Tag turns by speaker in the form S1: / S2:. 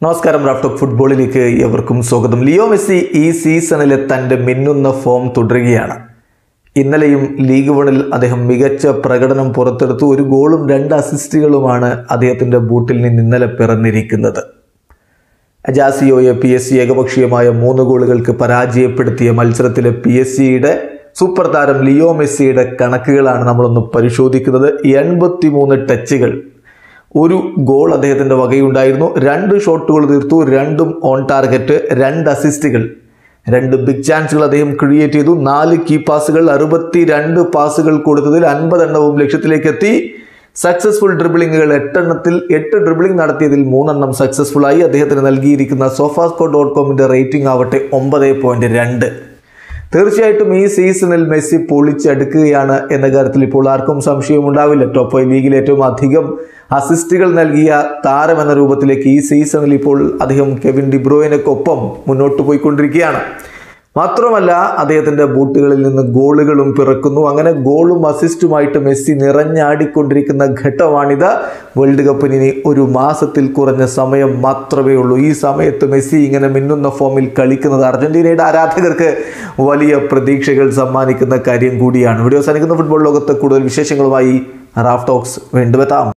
S1: നമസ്കാരം റാഫ്റ്റോക്ക് ഫുട്ബോളിലേക്ക് എവർക്കും സ്വാഗതം ലിയോ മെസ്സി ഈ സീസണിലെ തൻ്റെ മിന്നുന്ന ഫോം തുടരുകയാണ് ഇന്നലെയും ലീഗ് വണിൽ അദ്ദേഹം മികച്ച പ്രകടനം പുറത്തെടുത്തു ഒരു ഗോളും രണ്ട് അസിസ്റ്റുകളുമാണ് അദ്ദേഹത്തിൻ്റെ ബൂട്ടിൽ നിന്ന് ഇന്നലെ പിറന്നിരിക്കുന്നത് അജാസിയോയെ പി എസ് സി ഏകപക്ഷീയമായ മൂന്ന് ഗോളുകൾക്ക് പരാജയപ്പെടുത്തിയ മത്സരത്തിലെ പി എസ് സിയുടെ സൂപ്പർ താരം ലിയോ മെസ്സിയുടെ കണക്കുകളാണ് നമ്മളൊന്ന് പരിശോധിക്കുന്നത് എൺപത്തി മൂന്ന് ടച്ചുകൾ ഒരു ഗോൾ അദ്ദേഹത്തിൻ്റെ വകയുണ്ടായിരുന്നു രണ്ട് ഷോട്ടുകൾ തീർത്തു രണ്ടും ഓൺ ടാർഗറ്റ് രണ്ട് അസിസ്റ്റുകൾ രണ്ട് ബിഗ് ചാൻസുകൾ അദ്ദേഹം ക്രിയേറ്റ് ചെയ്തു നാല് കീ പാസുകൾ അറുപത്തി രണ്ട് പാസുകൾ കൊടുത്തതിൽ അൻപതെണ്ണവും ലക്ഷ്യത്തിലേക്ക് എത്തി സക്സസ്ഫുൾ ഡ്രിബിളിങ്ങുകൾ എട്ടെണ്ണത്തിൽ എട്ട് ഡ്രിബിളിംഗ് നടത്തിയതിൽ മൂന്നെണ്ണം സക്സസ്ഫുൾ ആയി അദ്ദേഹത്തിന് നൽകിയിരിക്കുന്ന സോഫാസ്കോ ഡോട്ട് കോമിൻ്റെ റേറ്റിംഗ് ആവട്ടെ ഒമ്പത് പോയിന്റ് രണ്ട് തീർച്ചയായിട്ടും ഈ സീസണിൽ മെസ്സി പൊളിച്ചെടുക്കുകയാണ് എന്ന കാര്യത്തിൽ ഇപ്പോൾ ആർക്കും സംശയമുണ്ടാവില്ല ടോപ്പ് ഫൈവ് ലീഗിൽ ഏറ്റവും അധികം അസിസ്റ്റുകൾ നൽകിയ താരം എന്ന രൂപത്തിലേക്ക് ഈ സീസണിൽ ഇപ്പോൾ അദ്ദേഹം കെവിൻ ഡിബ്രോയിനൊക്കൊപ്പം മുന്നോട്ട് പോയിക്കൊണ്ടിരിക്കുകയാണ് മാത്രമല്ല അദ്ദേഹത്തിൻ്റെ ബൂട്ടുകളിൽ നിന്ന് ഗോളുകളും പിറക്കുന്നു അങ്ങനെ ഗോളും അസിസ്റ്റുമായിട്ട് മെസ്സി നിറഞ്ഞാടിക്കൊണ്ടിരിക്കുന്ന ഘട്ടമാണിത് വേൾഡ് കപ്പിന് ഇനി ഒരു മാസത്തിൽ കുറഞ്ഞ സമയം മാത്രമേ ഉള്ളൂ ഈ സമയത്ത് മെസ്സി ഇങ്ങനെ മിന്നുന്ന ഫോമിൽ കളിക്കുന്നത് അർജന്റീനയുടെ ആരാധകർക്ക് വലിയ പ്രതീക്ഷകൾ സമ്മാനിക്കുന്ന കാര്യം കൂടിയാണ് വീഡിയോ അവസാനിക്കുന്ന ഫുട്ബോൾ ലോകത്ത് കൂടുതൽ വിശേഷങ്ങളുമായി റാഫ് ടോക്സ് വീണ്ടും എത്താം